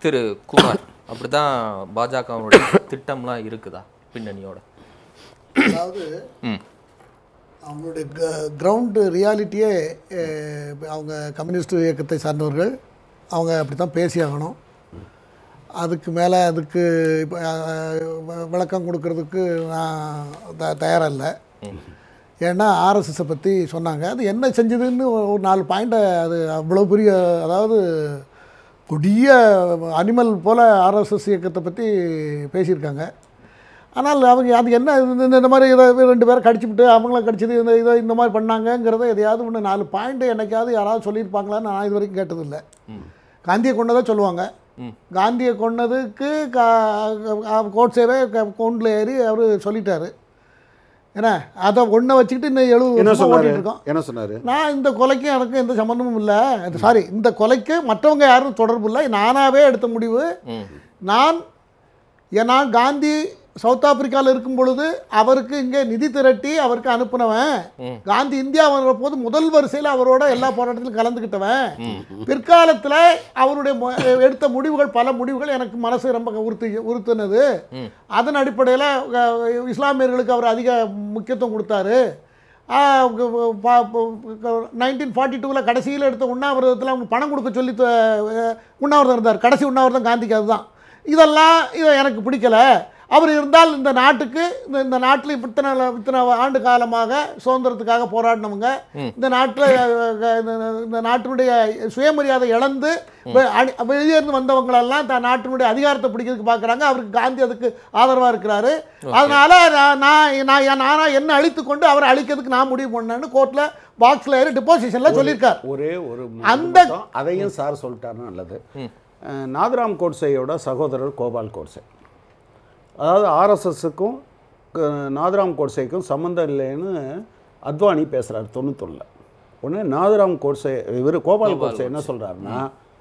திரு குமார் அப்படிதான் பாஜகவுடைய திட்டம்லாம் இருக்குதா பின்னணியோட அதாவது ம் அவங்களுடைய கிரவுண்டு ரியாலிட்டியே அவங்க கம்யூனிஸ்ட் இயக்கத்தை சார்ந்தவர்கள் அவங்க அப்படி தான் பேசி ஆகணும் அதுக்கு மேலே அதுக்கு இப்போ விளக்கம் கொடுக்கறதுக்கு நான் த தயாராக இல்லை ஏன்னா ஆர்எஸ்எஸை பற்றி சொன்னாங்க அது என்ன செஞ்சதுன்னு ஒரு ஒரு நாலு பாயிண்ட்டை அது அவ்வளோ பெரிய அதாவது கொடிய அனிமல் போல் ஆர்எஸ்எஸ் இயக்கத்தை பற்றி பேசியிருக்காங்க ஆனால் அவங்க அது என்ன இந்த- இந்த- இந்த மாதிரி இதை ரெண்டு பேரை கடிச்சுவிட்டு அவங்கள கடிச்சது இந்த இதை இந்த மாதிரி பண்ணாங்கங்கிறத எதையாவது ஒன்று நாலு பாயிண்ட்டு என்னைக்காவது யாராவது சொல்லியிருப்பாங்களான்னு நான் இது வரைக்கும் கேட்டதில்லை காந்தியை கொண்டதை சொல்லுவாங்க காந்தியை கொன்னதுக்கு கோட்ஸேவே கொண்டில் ஏறி அவர் சொல்லிட்டாரு ஏன்னா அதை ஒன்றை வச்சுக்கிட்டு இன்னும் எழுபது என்ன வருஷமா சொன்னாரு ஓட்டிட்டு இருக்கோம் என்ன சொன்னாரு நான் இந்த கொலைக்கும் எனக்கு எந்த சம்மந்தமும் இல்லை சாரி இந்த கொலைக்கு மற்றவங்க யாரும் தொடர்பு இல்லை நானாகவே எடுத்த முடிவு நான் ஏன் நான் காந்தி சவுத் ஆப்பிரிக்காவில் இருக்கும் பொழுது அவருக்கு இங்கே நிதி திரட்டி அவருக்கு அனுப்புனவன் காந்தி இந்தியா வர்ற போது முதல் வரிசையில் அவரோட எல்லா போராட்டத்திலும் கலந்துக்கிட்டவன் பிற்காலத்தில் அவருடைய மு- எடுத்த முடிவுகள் பல முடிவுகள் எனக்கு மனசு ரொம்ப உறுத்து உறுத்துனது அதன் அடிப்படையில் இஸ்லாமியர்களுக்கு அவர் அதிக முக்கியத்துவம் கொடுத்தாரு நைன்டீன் ஃபார்ட்டி டூவில் கடைசியில் எடுத்த உண்ணாவிரதத்தில் அவங்க பணம் கொடுக்க சொல்லி த- அஹ், உண்ணாவிரதம் இருந்தார் கடைசி உண்ணாவிரதம் காந்திக்கு அதுதான் இதெல்லாம் இது எனக்கு பிடிக்கல அவர் இருந்தால் இந்த நாட்டுக்கு இந்த இந்த நாட்டில் இத்தனை இத்தனை ஆண்டு காலமாக சுதந்திரத்துக்காக போராடினவங்க இந்த நாட்டில் இந்த நாட்டினுடைய சுயமரியாதை இழந்து வெ- அணி- வெளியேருந்து வந்தவங்களெல்லாம் தான் நாட்டினுடைய அதிகாரத்தை பிடிக்கிறதுக்கு பார்க்குறாங்க அவருக்கு காந்தி அதுக்கு ஆதரவாக இருக்கிறாரு அதனால நான் நான் நான் நானா என்ன அழித்து கொண்டு அவரை அழிக்கிறதுக்கு நான் முடிவு பண்ணேன்னு கோர்ட்டில் பாக்ஸில் ஏறி டிப்போசிஷனில் சொல்லியிருக்கார் ஒரே ஒரு அந்த- அந்த அதையும் சார் சொல்லிட்டாருன்னா நல்லது அஹ், நாதராம் கோட்சேயோட சகோதரர் கோபால் கோட்சே அதாவது ஆர்எஸ்எஸ்ஸுக்கும் நாதராம் கோட்சேக்கும் சம்மந்தம் இல்லைன்னு அத்வானி பேசுகிறார் தொண்ணூத்தொன்னில் உடனே நாதராம் கோட்சே இவர் கோபால் கோட்சே என்ன சொல்கிறாருன்னா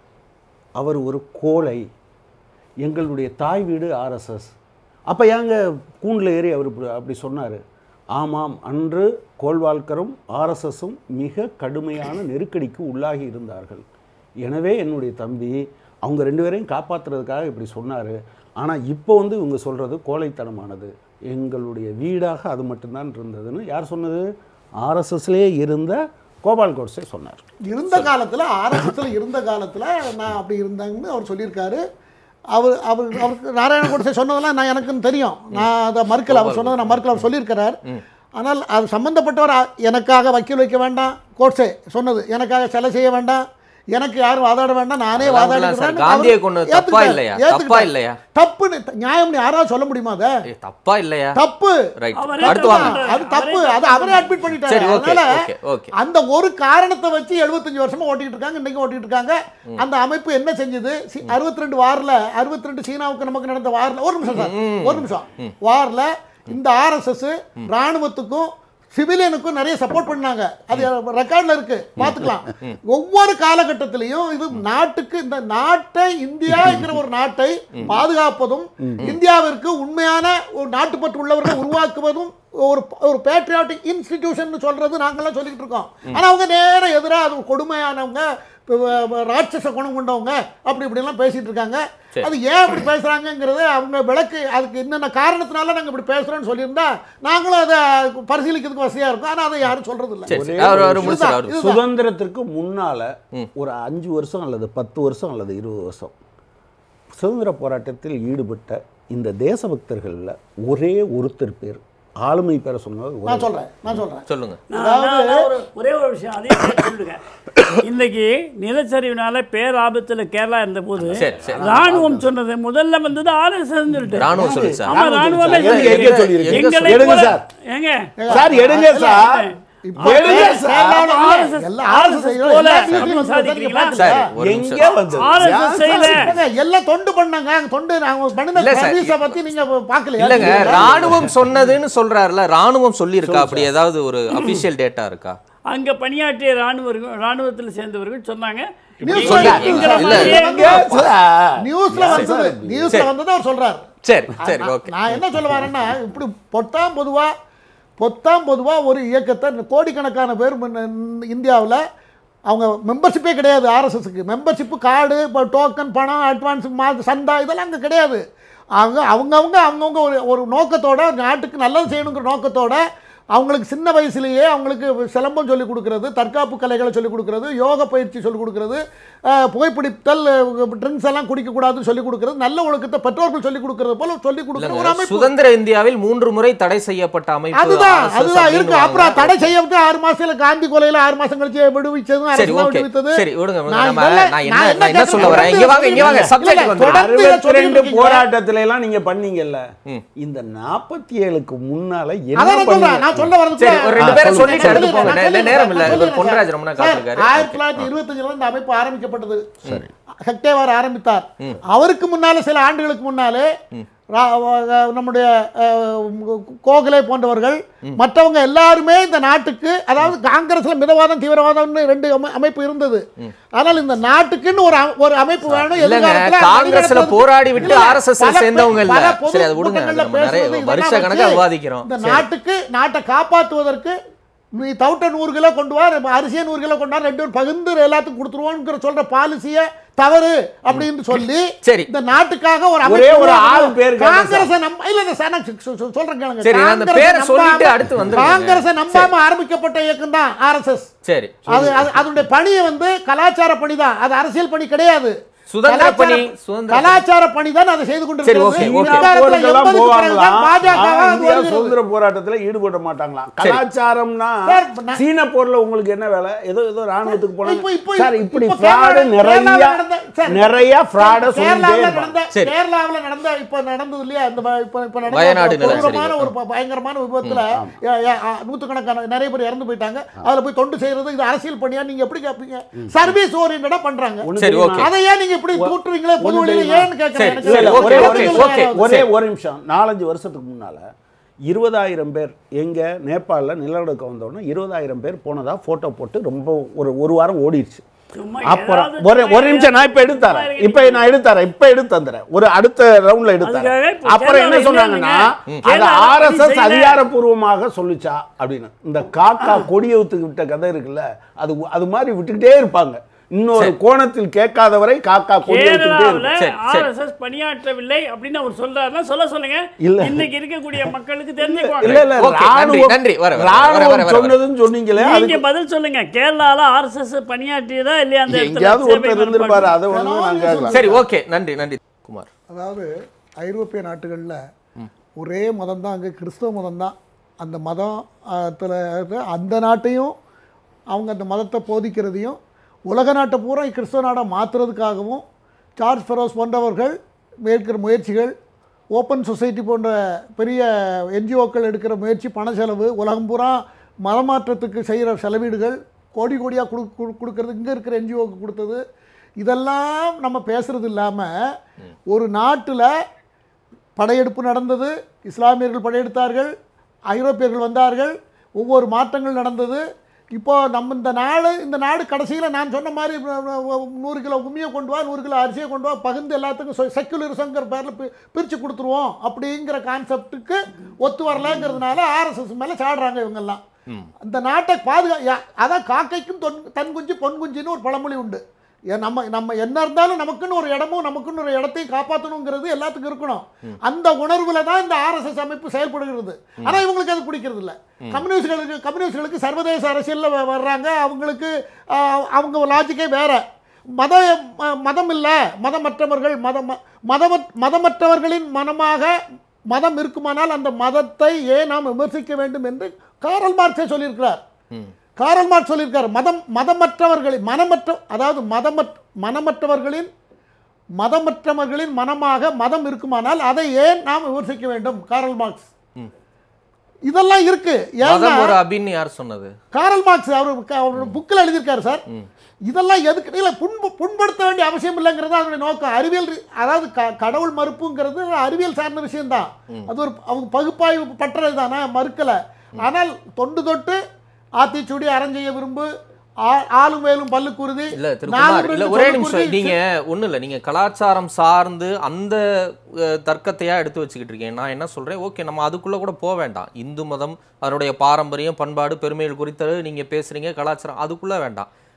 அவர் ஒரு கோழை எங்களுடைய தாய் வீடு ஆர்எஸ்எஸ் அப்போ ஏங்க கூண்டில் ஏறி அவர் இப்படி- அப்படி சொன்னார் ஆமாம் அன்று கோல்வால்கரும் ஆர்எஸ்எஸும் மிக கடுமையான நெருக்கடிக்கு உள்ளாகி இருந்தார்கள் எனவே என்னுடைய தம்பி அவங்க ரெண்டு பேரையும் காப்பாற்றுறதுக்காக இப்படி சொன்னார் ஆனால் இப்போ வந்து இவங்க சொல்கிறது கோழைத்தனமானது எங்களுடைய வீடாக அது மட்டும்தான் இருந்ததுன்னு யார் சொன்னது ஆர்எஸ்எஸ்லேயே இருந்த கோபால் கோட்ஸே சொன்னார் இருந்த காலத்தில் ஆர்எஸ்எஸ்ல இருந்த காலத்தில் நான் அப்படி இருந்தாங்கன்னு அவர் சொல்லியிருக்காரு அவர் அவர் அவருக்கு நாராயண கோட்சே சொன்னதெல்லாம் நான் எனக்குன்னு தெரியும் நான் அதை மறுக்கல அவர் சொன்னதை நான் மறுக்கல அவர் சொல்லியிருக்கிறார் ஆனால் அது சம்பந்தப்பட்டவர் அ- எனக்காக வக்கீல் வைக்க வேண்டாம் கோட்சே சொன்னது எனக்காக சிலை செய்ய வேண்டாம் எனக்கு யாரும் வாதாட வேண்டாம் நானே அதெல்லாம் வாதாடுறேன் சார், காந்தியை கொன்னது தப்பா இல்லையா? தப்பா இல்லையா? தப்புன்னு நியாயம் யாராவது சொல்ல முடியுமா அதை ஏய், தப்பா இல்லையா தப்பு ரைட் அவரே அடுத்து வாங்க தப்பு. அது தப்பு அது அவரே அட்மிட் பண்ணிட்டாரு சரி, okay, அதனால okay, okay. அந்த ஒரு காரணத்தை வச்சு 75 வருஷமா ஓட்டிட்டு இருக்காங்க இன்னைக்கு ஓட்டிட்டு இருக்காங்க அந்த அமைப்பு என்ன செஞ்சது அறுபத்தி ரெண்டு வாரில் அறுபத்தி ரெண்டு சீனாவுக்கு நமக்கு நடந்த வாரில் ஒரு நிமிஷம் சார் ஒரு நிமிஷம் வாரில் இந்த ஆர்எஸ்எஸ் ராணுவத்துக்கும் சிவிலியனுக்கும் நிறைய சப்போர்ட் பண்ணாங்க அது ரெக்கார்ட்ல இருக்கு பார்த்துக்கலாம் ஒவ்வொரு காலகட்டத்திலையும் இது நாட்டுக்கு இந்த நாட்டை இந்தியாங்கிற ஒரு நாட்டை பாதுகாப்பதும் இந்தியாவிற்கு உண்மையான ஒரு நாட்டுப்பற்று உள்ளவர்களை உருவாக்குவதும் ஒரு ஒரு பேட்ரியாட்டிக் இன்ஸ்டிடியூஷன் சொல்றது நாங்கெல்லாம் சொல்லிட்டு இருக்கோம் ஆனா அவங்க நேர எதிராக அது கொடுமையானவங்க இப்ப, வ- வ- ராட்சச குணம் கொண்டவங்க அப்படி இப்படிலாம் பேசிட்டு இருக்காங்க அது ஏன் அப்படி பேசுறாங்கங்கிறது அவங்க விளக்கு அதுக்கு என்னென்ன காரணத்தினால நாங்க இப்படி பேசுறோம்னு சொல்லியிருந்தா நாங்களும் அதை பரிசீலிக்கிறதுக்கு வசதியா இருக்கும் ஆனா அதை யாரும் சொல்றது இல்லை சரி சரி அவர் அவர் முடிச்சார் அவர் இதுதான். சுதந்திரத்திற்கு முன்னால ஒரு அஞ்சு வருஷம் அல்லது பத்து வருஷம் அல்லது இருபது வருஷம் சுதந்திர போராட்டத்தில் ஈடுபட்ட இந்த தேசபக்தர்களில் ஒரே ஒருத்தர் பேர் ஆளுமை பேரை சொன்னது ஒரே நான் சொல்றேன் நான் சொல்றேன் சொல்லுங்க நான் நான் நான் ஒரு ஒரே ஒரு விஷயம் அதையும் சேர்த்து சொல்லிடுங்க இன்னைக்கு நிலச்சரிவினால பேராபத்துல கேரளா இருந்த போது சரி, சரி. ராணுவம் சொன்னது முதல்ல வந்தது ஆர்எஸ்எஸ் சொல்லிட்டு ராணுவம் சொல்லு சார் ஆமா ராணுவமே எங்க- எங்க சொல்லிருக்கு. சொல்லியிருக்கு? எங்களை எடுங்க போல- சார். ஏங்க சார் எடுங்க சார் இப்போ எடுங்க சார் கேரளாவுல RSS எல்லா RSS போல எல்லா இடத்துலயும் வந்து சாதிக்கிறீங்களா? நீங்க சரி பாத்தீங்களா? ஒரு எங்க நிமிஷம் வந்து ஆர்எஸ்எஸ் செய்யல ஏங்க, எல்லாம் தொண்டு பண்ணாங்க அங்க தொண்டு நாங்க பண்ணின இல்ல சார், சர்வீஸ பத்தி நீங்க பாக்கலையா இல்லங்க ராணுவம் சொன்னதுன்னு சொல்றாருல ராணுவம் சொல்லியிருக்கா அப்படி ஏதாவது ஒரு அபிஷியல் டேட்டா இருக்கா அங்க பணியாற்றிய ராணுவர்கள் ராணுவத்தில் சேர்ந்தவர்கள் சொன்னாங்க நியூஸ் எங்களை- சொல்ல- எங்களை இல்ல. மாதிரியே எங்க சார்? நியூஸ்ல வந்தது நியூஸ்ல வந்தது அவர் சொல்றாரு சரி சரி நான் ஓகே நான் என்ன சொல்ல வரேன்னா இப்படி பொத்தாம் பொதுவா பொத்தாம் பொதுவா ஒரு இயக்கத்தை கோடிக்கணக்கான பேர் இந்தியாவில் அவங்க மெம்பர்ஷிப்பே கிடையாது ஆர்எஸ்எஸ்க்கு மெம்பர்ஷிப்பு கார்டு இப்போ டோக்கன் பணம் அட்வான்ஸ் மா சந்தா இதெல்லாம் அங்கே கிடையாது அவங்க அவங்கவுங்க அவங்கவுங்க ஒரு ஒரு நோக்கத்தோட நாட்டுக்கு நல்லது செய்யணுங்கிற நோக்கத்தோட அவங்களுக்கு சின்ன வயசுலேயே அவங்களுக்கு சிலம்பம் சொல்லிக் கொடுக்கறது தற்காப்பு கலைகளை சொல்லிக் கொடுக்கறது யோக பயிற்சி சொல்லிக் கொடுக்கறது அஹ், புகைப்பிடித்தல் ட்ரிங்க்ஸ் எல்லாம் குடிக்கக்கூடாதுன்னு சொல்லிக் கொடுக்கறது நல்ல ஒழுக்கத்தை பெற்றோர்கள் சொல்லிக் கொடுக்கறது போல சொல்லிக் கொடுக்குற ஒரு இல்லைங்க, அமைப்பு சுதந்திர இந்தியாவில் மூன்று முறை தடை செய்யப்பட்ட அமைப்பு அதுதான் RSS அதுதான் இருக்கு அப்படின்னுவாங்க. அப்புறம் தடை செய்யப்பட்டு ஆறு மாசத்துல காந்தி கொலையில ஆறு மாசம் கழிச்சு விடுவிச்சதும் சரி அரசு தான் ஓகே விடுவித்தது சரி விடுங்க விடுங்க. நான் நம்ம இதெல்லாம் நான் என்ன நான் நான் என்ன சொல்ல வரேன் இங்க வாங்க இங்க வாங்க இல்ல, சப்ஜெக்ட் இல்ல, வந்து தொடர்ந்து இதை அறுபத்தி ரெண்டு சொல்லிட்டு போராட்டத்துல எல்லாம் நீங்க பண்ணீங்கல்ல இந்த நாற்பத்தி ஏழுக்கு முன்னால என்ன அதான் நான் சொல்றேன் பண்ணீங்க நான் சொல்ல வரது சரி ஒரு ரெண்டு ஆ, பேரும் சொல்லுங்க. சொல்லிட்டு அடுத்து போங்க நான் நே- சொல்லிடுறேன், நேரம் இல்ல நான் இவர் சொல்லிடுறேன் பொன்ராஜ் ரொம்ப நேரம் சார், காத்திருக்காரு ஆயிரத்தி தொள்ளாயிரத்தி இருபத்தஞ்சுல இந்த அமைப்பு ஆரம்பிக்கப்பட்டது ஹெக்டேவார் ஆரம்பித்தார் அவருக்கு முன்னால சில ஆண்டுகளுக்கு முன்னாலே ரா- வ- நம்முடைய அஹ், கோகலே போன்றவர்கள் மற்றவங்க எல்லாருமே இந்த நாட்டுக்கு அதாவது காங்கிரஸ்ல மிதவாதம் தீவிரவாதம்னு ரெண்டு அமை- அமைப்பு இருந்தது ஆனால் இந்த நாட்டுக்குன்னு ஒரு அ- ஒரு அமைப்பு வேணும் இல்லங்க எதிர்காலத்துல காங்கிரஸ்ல வழிநடத்துறதுக்கு- போராடி விட்டு இல்ல, ஆர்எஸ்எஸ் பல- சேர்ந்தவங்க இல்ல பல பொது சரி அது விடுங்க கூட்டங்கள்ல நம்ம நிறைய பேசுறது இதெல்லாம் வருஷ கணக்கா வச்சு விவாதிக்கிறோம் இந்த சரி. நாட்டுக்கு நாட்டை காப்பாற்றுவதற்கு நீ தவிட்ட நூறு கிலோ கொண்டு வா அரிசியை நூறு கிலோ கொண்டு வா ரெண்டு பேரும் பகிர்ந்து எல்லாத்துக்கும் கொடுத்துருவோங்கிற சொல்ற பாலிசியை தவறு அப்படின்னு சொல்லி சரி. இந்த நாட்டுக்காக ஒரு ஒரே அமைப்பு ஒரு ஆள் உருவாக்கணும். பேர் கேட்டேன் காங்கிரஸை நம்ப இல்ல இல்ல சார் நான் சொ- சொ- சொ- சொல்றேன் கேளுங்க சரி, நான் அந்த காங்கிரஸை பேரை சொல்லிட்டு நம்பாம- அடுத்து வந்துருங்க. காங்கிரஸை நம்பாம ஆரம்பிக்கப்பட்ட இயக்கம் தான் ஆர்எஸ்எஸ் சரி அது அது- அதனுடைய பணியை வந்து கலாச்சார பணி தான் அது அரசியல் பணி கிடையாது சுதந்திர பணி, கலாச்சார- சுதந்திர பணி. கலாச்சார பணி தான் அதை செய்து சரி, கொண்டிருக்கிறது ஓகே, ஓகே. சீனா பிற்காலத்துல போருக்கெல்லாம் 80 க்கு பிறகுதான் போவாங்களாம். பாஜக ஆனா அது இந்தியா வருகிறது. சுதந்திர போராட்டத்துல ஈடுபட மாட்டாங்களாம் கலாச்சாரம்னா சார், நான்- சீன போர்ல உங்களுக்கு என்ன வேலை ஏதோ ஏதோ ராணுவத்துக்கு இப்போ- போனாங்க இப்போ- சார் இப்படி இப்போ ஃப்ராடு கேரளால- நிறைய கேரளால நடந்த- சார், நிறைய ஃப்ராட சொல்லிட்டே கேரளாவுல இருப்பாங்க நடந்த சரி. கேரளாவுல நடந்த இப்ப நடந்தது இல்லையா இந்த வ- இப்ப இப்ப நடந்த வயநாடு ஒரு நிலச்சரிவு. கொடூரமான ஒரு ப- பயங்கரமான விபத்துல ஏ- ஏ- ஆ, நூத்துக்கணக்கான நிறைய பேர் இறந்து போயிட்டாங்க அதுல போய் தொண்டு செய்யறது இது அரசியல் பணியா நீங்க எப்படி கேட்பீங்க சர்வீஸ் ஓரியன்டா பண்றாங்க ஒண்ணு சரி, தெரியுமா? ஓகே. அதை ஏன் நீங்க இப்படி தூட்டுறீங்களே பொது ஒண்ணு வழியில தெரியுமா? ஏன்னு கேட்கறேன் சரி, எனக்கு இல்ல, இல்ல, ஓகே, ஒரே ஓகே, ஒரே ஓகே. ஒரே சரி. ஒரு நிமிஷம் நாலஞ்சு வருஷத்துக்கு முன்னால இருபதாயிரம் பேர் எங்க நேபாளில் நிலநடுக்கம் வந்தோடனே இருபதாயிரம் பேர் போனதா போட்டோ போட்டு ரொம்ப ஒரு ஒரு வாரம் ஓடிடுச்சு சும்மா அப்புறம் ஏதாவது ஒரு ஒரு நிமிஷம் நான் இப்ப சும்மா எடுத்தாரேன் இருங்க. இப்ப நான் எடுத்தாரேன் இப்ப எடுத்து தந்துறேன் ஒரு அடுத்த ரவுண்ட்ல அதுக்காக எடுத்தாரேன் இப்ப அப்புறம் என்ன கேரளால சொன்னாங்கன்னா இல்லைங்க. அது கேரளால ஆர்எஸ்எஸ் அப்படி செய்யல. அதிகாரப்பூர்வமாக சொல்லுச்சா அப்படின்னு இந்த காக்கா கொடியவுத்துக்கு விட்ட கதை இருக்குல்ல அது அது மாதிரி விட்டுக்கிட்டே இருப்பாங்க இன்னொரு கோணத்தில் கேட்காதவரை காக்கா கொடியவுத்துக்கிட்டே கேரளாவில் இருக்கும் சரி, சரி. ஆர்எஸ்எஸ் பணியாற்றவில்லை அப்படின்னு அவர் சொல்றாருன்னா சொல்ல சொல்லுங்க இல்ல. இன்னைக்கு இருக்கக்கூடிய மக்களுக்கு இல்ல தெரிஞ்சுக்குவாங்க இல்ல ஓகே, நன்றி, ராணுவம் நன்றி. வர, வர, வர, ராணுவம் வர, வர. சொன்னதுன்னு சொன்னீங்களே நீங்க அதுக்கு பதில் சொல்லுங்க கேரளால ஆர்எஸ்எஸ் பணியாற்றியதா இல்லையா அந்த இடத்துல எங்கேயாவது சேவை ஒருத்தர் இருந்திருப்பாரு மனப்பான்மை? அதை ஒண்ணு நான் கேட்கலாம் சரி ஓகே நன்றி நன்றி குமார் அதாவது ஐரோப்பிய நாட்டுகளில் ஒரே மதம் தான் அங்கே கிறிஸ்தவ மதம் தான் அந்த மதத்தில் அந்த நாட்டையும் அவங்க அந்த மதத்தை போதிக்கிறதையும் உலக நாட்டை பூரா கிறிஸ்தவ நாடாக மாற்றுறதுக்காகவும் சார்ஜ் ஃபெரோஸ் போன்றவர்கள் மேற்கிற முயற்சிகள் ஓப்பன் சொசைட்டி போன்ற பெரிய என்ஜிஓக்கள் எடுக்கிற முயற்சி பண செலவு உலகம் பூரா மதமாற்றத்துக்கு செய்கிற செலவீடுகள் கோடி கோடியாக கொடு கொடு- கொடுக்கறது இங்கே இருக்கிற என்ஜிஓக்கு கொடுத்தது இதெல்லாம் நம்ம பேசுறது இல்லாமல் ஒரு நாட்டில் படையெடுப்பு நடந்தது இஸ்லாமியர்கள் படையெடுத்தார்கள் ஐரோப்பியர்கள் வந்தார்கள் ஒவ்வொரு மாற்றங்கள் நடந்தது இப்போ நம்ம இந்த நாடு இந்த நாடு கடைசியில் நான் சொன்ன மாதிரி நூறு கிலோ உமியை கொண்டு வா நூறு கிலோ அரிசியை கொண்டு வா பகிர்ந்து எல்லாத்துக்கும் செக்குலரிசங்கிற பேரில் பி பிரித்து கொடுத்துருவோம் அப்படிங்கிற கான்செப்டுக்கு ஒத்து வரலங்கிறதுனால ஆர்எஸ்எஸ் மேலே சாடுறாங்க இவங்கெல்லாம் அந்த நாட்டை பாதுகா யா- அதான் காக்கைக்கும் தொன் தன் குஞ்சு பொன் குஞ்சுன்னு ஒரு பழமொழி உண்டு ஏன் நம்ம நம்ம என்ன இருந்தாலும் நமக்குன்னு ஒரு இடமும் நமக்குன்னு ஒரு இடத்தையும் காப்பாற்றணுங்கிறது எல்லாத்துக்கும் இருக்கணும் அந்த உணர்வுல தான் இந்த ஆர்எஸ்எஸ் அமைப்பு செயல்படுகிறது ஆனா இவங்களுக்கு அது பிடிக்கிறது இல்ல கம்யூனிஸ்டுகளுக்கு கம்யூனிஸ்டுகளுக்கு சர்வதேச அரசியல்ல வ- வர்றாங்க அவங்களுக்கு ஆஹ், அவங்க லாஜிக்கே வேற மத ம- மதம் இல்லை மதமற்றவர்கள் மதம் மதமற் மதமற்றவர்களின் மனமாக மதம் இருக்குமானால் அந்த மதத்தை ஏன் நாம் விமர்சிக்க வேண்டும் என்று காரல் மார்க்ஸே சொல்லியிருக்கிறார் காரல் மார்க்ஸ் சொல்லியிருக்கார் மதம் மதமற்றவர்களின் மனமற்ற அதாவது மதமற் மனமற்றவர்களின் மதமற்றவர்களின் மனமாக மதம் இருக்குமானால் அதை ஏன் நாம் விமர்சிக்க வேண்டும் காரல் மார்க்ஸ் இதெல்லாம் இருக்கு ஏன்னா மதம் ஒரு அபின்னு யார் சொன்னது காரல் மார்க்ஸ் அவர் அவர் புக்கில் எழுதியிருக்காரு சார் இதெல்லாம் எதுக்கு இல்லை புண்பு புண்படுத்த வேண்டிய அவசியம் இல்லைங்கிறது அதனுடைய நோக்கம் அறிவியல் ரீ- அதாவது க கடவுள் மறுப்புங்கிறது அறிவியல் சார்ந்த விஷயம்தான் அது ஒரு அவங்க பகுப்பாய்வு பற்றது தானே மறுக்கலை ஆனால் தொண்டு தொட்டு ஆத்திச்சூடி அறஞ்செய்ய விரும்பு ஆ- ஆளும் வேலும் பல்லு குருதி இல்ல நாலு திருக்குமார் இல்ல ரெண்டு ஒரே சொல்லு நிமிஷம் குருதி, நீங்க ஒண்ணும் இல்ல நீங்க கலாச்சாரம் சார்ந்து அந்த அஹ், தர்க்கத்தையா எடுத்து வச்சுக்கிட்டு இருக்கீங்க நான் என்ன சொல்றேன் ஓகே நம்ம அதுக்குள்ள கூட போக வேண்டாம் இந்து மதம் அதனுடைய பாரம்பரியம் பண்பாடு பெருமைகள் குறித்து நீங்க பேசுறீங்க கலாச்சாரம் அதுக்குள்ள வேண்டாம்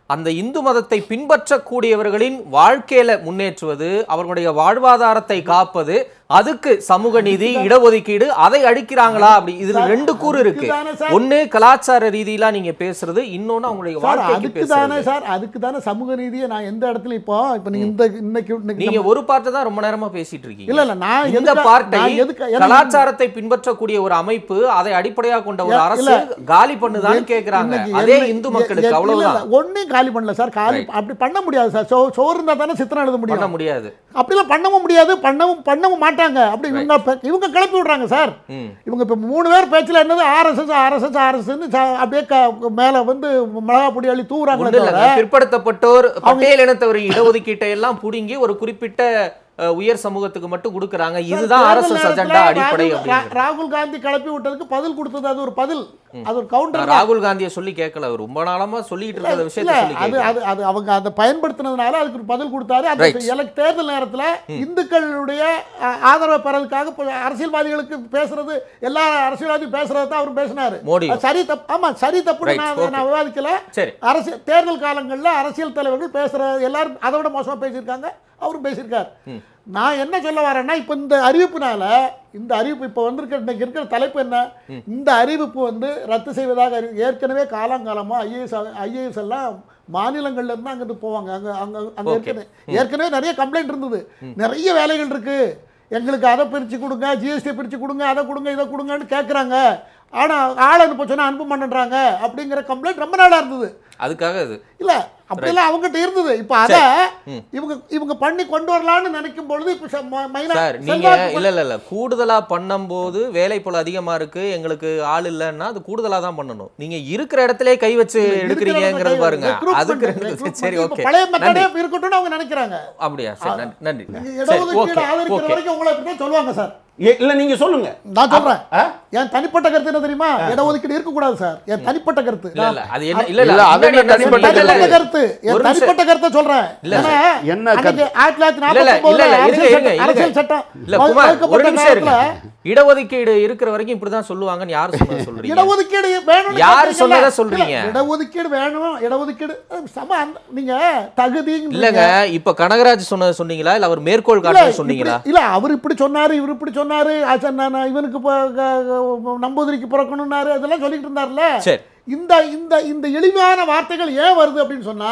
அந்த இந்து மதத்தை பின்பற்றக்கூடியவர்களின் வாழ்க்கையில முன்னேற்றுவது அவர்களுடைய வாழ்வாதாரத்தை காப்பது அதுக்கு சமூக நீதி இடஒதுக்கீடு அதை அடிக்கிறாங்களா அப்படி இதுல ரெண்டு கூறு இருக்கு அதுக்குதானே சார். ஒண்ணு கலாச்சார ரீதியில நீங்க பேசுறது இன்னொன்னு அவங்களுடைய சார் வாழ்க்கைக்கு அதுக்கு தானே பேசுறது சார் அதுக்கு தானே சமூக நீதியை நான் எந்த இடத்துல இப்போ இப்போ நீங்க இந்த இன்னைக்கு இன்னைக்கு நீங்க ஒரு பார்ட்டை தான் ரொம்ப நேரமா பேசிட்டு இருக்கீங்க இல்ல இல்ல நான் இந்த எதுக்கு- பார்ட்டை நான் எதுக்கு எனக்கு- கலாச்சாரத்தை பின்பற்றக்கூடிய ஒரு அமைப்பு அதை அடிப்படையாக கொண்ட ஒரு இல்ல, அரசு இல்ல. காலி பண்ணுதான்னு கேக்குறாங்க இன்னைக்கு அதே என்ன- இந்து எ- மக்களுக்கு எ- அவ்வளவுதான் இல்ல, இல்ல, ஒண்ணும் காலி பண்ணல சார் காலி அப்படி பண்ண முடியாது சார் சோ சோறு இருந்தா தானே சித்திரம் எழுத பண்ண முடியும் முடியாது அப்படிலாம் பண்ணவும் முடியாது பண்ணவும் பண்ணவும் மாட்டாங்க அப்படி இவங்க ப- இவங்க கிளப்பி விடுறாங்க சார் ம். இவங்க இப்போ மூணு பேர் பேச்சில் என்னது ஆர்எஸ்எஸ் ஆர்எஸ்எஸ் ஆர்எஸ்எஸ்ன்னு அப்படியே க- மேல வந்து மிளகா பொடி அள்ளி தூவுறாங்களே ஒண்ணு தவிர இல்லைங்க பிற்படுத்தப்பட்டோர் பட்டியல் இனத்தவரின் இடஒதுக்கீட்டை எல்லாம் புடுங்கி ஒரு குறிப்பிட்ட அஹ், உயர் சமூகத்துக்கு மட்டும் கொடுக்கறாங்க இதுதான் தேர்தல் ஆர்எஸ்எஸ் நேரத்துல அஜெண்டா அடிப்படை ராகுல் ரா- அப்படின்னு ராகுல் காந்தி கிளப்பி விட்டதுக்கு பதில் கொடுத்தது அது ஒரு பதில் அது ஒரு கவுண்டர் ராகுல் காந்தியை சொல்லி கேட்கல அவர் ரொம்ப நாளமா சொல்லிட்டு இருக்கிற இல்ல விஷயத்தை சொல்லி அது கேட்கல அது அது அவங்க அதை பயன்படுத்தினதுனால அதுக்கு ஒரு பதில் கொடுத்தாரு அந்த Right. elect- தேர்தல் நேரத்துல இந்துக்களுடைய அ, ஆதரவை பெறதுக்காக இப்ப அரசியல்வாதிகளுக்கு பேசுறது எல்லா அரசியல்வாதியும் பேசுறது தான் அவர் பேசினாரு மோடி. அது சரி தப்பு ஆமா சரி தப்பு Right, நான் okay. நான் விவாதிக்கல சரி அரசியல் தேர்தல் காலங்கள்ல அரசியல் தலைவர்கள் பேசுற எல்லாரும் அதை விட மோசமா பேசியிருக்காங்க அவரும் பேசியிருக்கார் நான் என்ன சொல்ல வரேன்னா இப்போ இந்த அறிவிப்புனால இந்த அறிவிப்பு இப்போ வந்திருக்கிற இன்னைக்கு இருக்கிற தலைப்பு என்ன இந்த அறிவிப்பு வந்து ரத்து செய்வதாக அறி- ஏற்கனவே காலங்காலமா ஐஏஎஸ் ஐஏஎஸ் எல்லாம் மாநிலங்கள்ல இருந்து அங்கிட்டு போவாங்க அங்க அங்க அங்க Okay. ஏற்கனவே ஏற்கனவே நிறைய கம்ப்ளைண்ட் இருந்தது நிறைய வேலைகள் இருக்கு எங்களுக்கு அதை பிரிச்சு கொடுங்க ஜிஎஸ்டி பிரிச்சு கொடுங்க அதை கொடுங்க இதை கொடுங்கன்னு கேட்குறாங்க ஆனா ஆள் அனுப்ப சொன்னா அனுப்ப மாட்டேன்றாங்க அப்படிங்கிற கம்ப்ளைண்ட் ரொம்ப நாளா இருந்தது அதுக்காக அது இல்ல அப்படிலாம் அவங்ககிட்ட இருந்தது இப்ப அத இவங்க இவங்க பண்ணி கொண்டு வரலாம்னு நினைக்கும் பொழுது இப்ப ச- ம- மைனா சார் நீங்க செல்வாக்கு இல்ல இல்ல இல்ல கூடுதலா பண்ணும்போது வேலை போல அதிகமா இருக்கு எங்களுக்கு ஆள் இல்லைன்னா அது கூடுதலா தான் பண்ணணும் நீங்க இருக்கிற இடத்திலே கை வச்சு எடுக்கிறீங்கிறது பாருங்க அதுக்கு ரெண்டு- சரி இப்ப ஓகே பழைய மெத்தடே இருக்கட்டும்னு அவங்க நினைக்கிறாங்க அப்படியா சரி நன்றி நன்றி நீங்க சரி இடஒதுக்கீடு ஓகே ஆதரிக்கிற ஓகே வரைக்கும் உங்களை இப்படிதான் சொல்லுவாங்க சார் ஏ- இல்ல நீங்க சொல்லுங்க நான் சொல்றேன் ஆ? என் தனிப்பட்ட கருத்து என்ன தெரியுமா இடஒதுக்கீடு இருக்க கூடாது சார் என் தனிப்பட்ட கருத்து இல்ல இல்ல அது என்ன இல்ல இல்ல, இல்ல அது முன்னாடி என்ன என்ன தனிப்பட்ட சொன்னீங்க? தனிப்பட்ட இல்ல, கருத்து என் ஒரு நிமிஷம். தனிப்பட்ட கருத்தை சொல்றேன் இல்ல, ஏன்னா, என்ன அன்னைக்கு கருத்து? ஆயிரத்தி தொள்ளாயிரத்தி இல்ல, இல்ல, நாற்பத்தி இல்ல, இல்ல, அரசியல் இருங்க, சட்டம் இருங்க, அரசியல் இருங்க. சட்டம் இல்ல குமார் ஒரு வகுக்கப்பட்ட நிமிஷம் இருங்க நேரத்துல இடஒதுக்கீடு இருக்கிற வரைக்கும் இப்படிதான் சொல்லுவாங்கன்னு யாரு சொன்னது சொல்றீங்க இடஒதுக்கீடு வேணும்னு யாரு கேட்டீங்கல்ல? சொன்னதை சொல்றீங்க? இல்ல, இடஒதுக்கீடு வேணும் இடஒதுக்கீடு அஹ், சம அந்த- நீங்க தகுதி இல்லங்க இப்ப கனகராஜ் சொன்னது சொன்னீங்களா இல்ல அவர் மேற்கோள் இல்ல, காட்டுறது சொன்னீங்களா இப்படி- இல்ல அவர் இப்படி சொன்னாரு இவர் இப்படி சொன்னாரு ஆச்சா, நான் நான் இவனுக்கு இப்போ க- க- நம்பூதிரிக்கு பிறக்கணும்னாரு அதெல்லாம் சொல்லிட்டு இருந்தார்ல சரி இந்த இந்த இந்த எளிமையான வார்த்தைகள் ஏன் வருது அப்படின்னு சொன்னா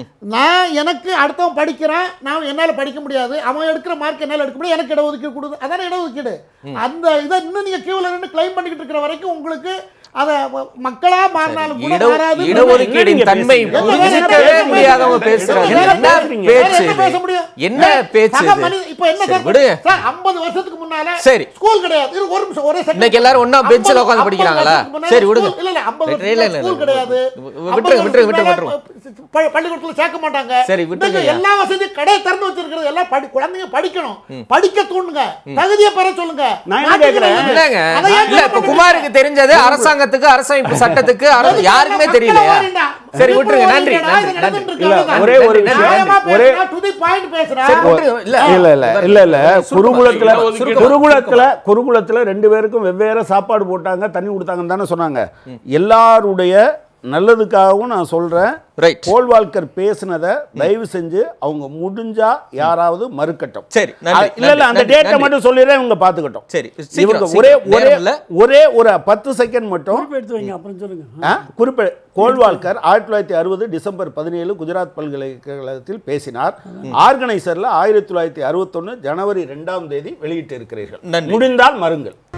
நான் எனக்கு அடுத்தவன் படிக்கிறேன் நான் என்னால படிக்க முடியாது அவன் எடுக்கிற மார்க் என்னால எடுக்க முடியாது எனக்கு இடஒதுக்கீடு கொடுது அதானே இடஒதுக்கீடு அந்த இதை இன்னும் நீங்க கியூல நின்று கிளைம் பண்ணிக்கிட்டு இருக்கிற வரைக்கும் உங்களுக்கு அத மக்களா மாறினாலும் கூட இட மாறாது இடஒதுக்கீடின் நீங்க தன்மை பேசுறீங்க? புரிஞ்சுக்கவே என்ன முடியாதவங்க பேசுறீங்க? பேசுறாங்க என்ன என்ன பேசுறீங்க? பேச்சு என்ன இது? பேச முடியும்? என்ன பேச்சு சக இது? மனித- இப்ப என்ன சரி, சார் விடுங்க. சார் 50 வருஷத்துக்கு முன்னால சரி. ஸ்கூல் கிடையாது இரு, ஒரு நிமிஷம் ஒரே செகண்ட் இன்னைக்கு எல்லாரும் ஒண்ணா பெஞ்சில 50 உட்கார்ந்து படிக்கிறாங்களா? வருஷத்துக்கு முன்னால சரி, விடுங்க. ஸ்கூல் இல்ல இல்ல 50 இல்ல, இல்ல, வருஷத்துக்கு இல்ல, ஸ்கூல் கிடையாது விட்டுருங்க, 50 விட்டுருங்க, வருஷத்துக்கு விட்டுருங்க, மேல ப- பள்ளிக்கூடத்துல சேர்க்க மாட்டாங்க சரி, விட்டுருங்க. இன்னைக்கு எல்லா வசதியும் கடை திறந்து வச்சிருக்கிறது எல்லாம் படி குழந்தைங்க படிக்கணும் படிக்க தூண்டுங்க தகுதியை பெற சொல்லுங்க நான் என்ன நாட்டுக்கு கேக்குறேன்? நல்லது. என்னங்க அதை ஏன் இல்ல இப்ப சொல்ல குமாருக்கு தெரிஞ்சது அரசாங்கத்துக்கு அரசமைப்பு சட்டத்துக்கு அரசு யாருக்குமே தெரியலையா சரி விட்டுருங்க நன்றி நன்றி நன்றி இல்ல, ஒரே ஒரு நன்றி, விஷயம் நன்றி. ஒரே சரி, விட்டுருங்க. இல்ல இல்ல இல்ல இல்ல இல்ல குருகுலத்துல சுருக்கமா, குருகுலத்துல குருகுலத்துல ரெண்டு பேருக்கும் வெவ்வேறு சாப்பாடு போட்டாங்க தண்ணி கொடுத்தாங்கன்னு தானே சொன்னாங்க எல்லாருடைய நல்லதுக்காகவும் நான் சொல்றேன் ரைட் போல்வால்கர் பேசுனதை தயவு செஞ்சு அவங்க முடிஞ்சா யாராவது மறுக்கட்டும் சரி அ, நன்றி இல்ல இல்ல அந்த நன்றி, டேட்டை நன்றி. மட்டும் சொல்லிடுறேன் இவங்க பாத்துக்கட்டும் சரி இவங்க சீக்கிரம், ஒரே சீக்கிரம். ஒரே நேரம் இல்ல. ஒரே ஒரு பத்து செகண்ட் மட்டும் குறிப்பு எடுத்து வைங்க அப்புறம் சொல்லுங்க ஆ, குறிப்பிட கோல்வால்கர் ஆயிரத்தி தொள்ளாயிரத்தி அறுபது டிசம்பர் பதினேழு குஜராத் பல்கலைக்கழகத்தில் பேசினார் ஆர்கனைசர்ல ஆயிரத்தி தொள்ளாயிரத்தி அறுபத்தொன்னு ஜனவரி ரெண்டாம் தேதி வெளியிட்டு இருக்கிறீர்கள் நன்றி. முடிந்தால் மறுங்கள்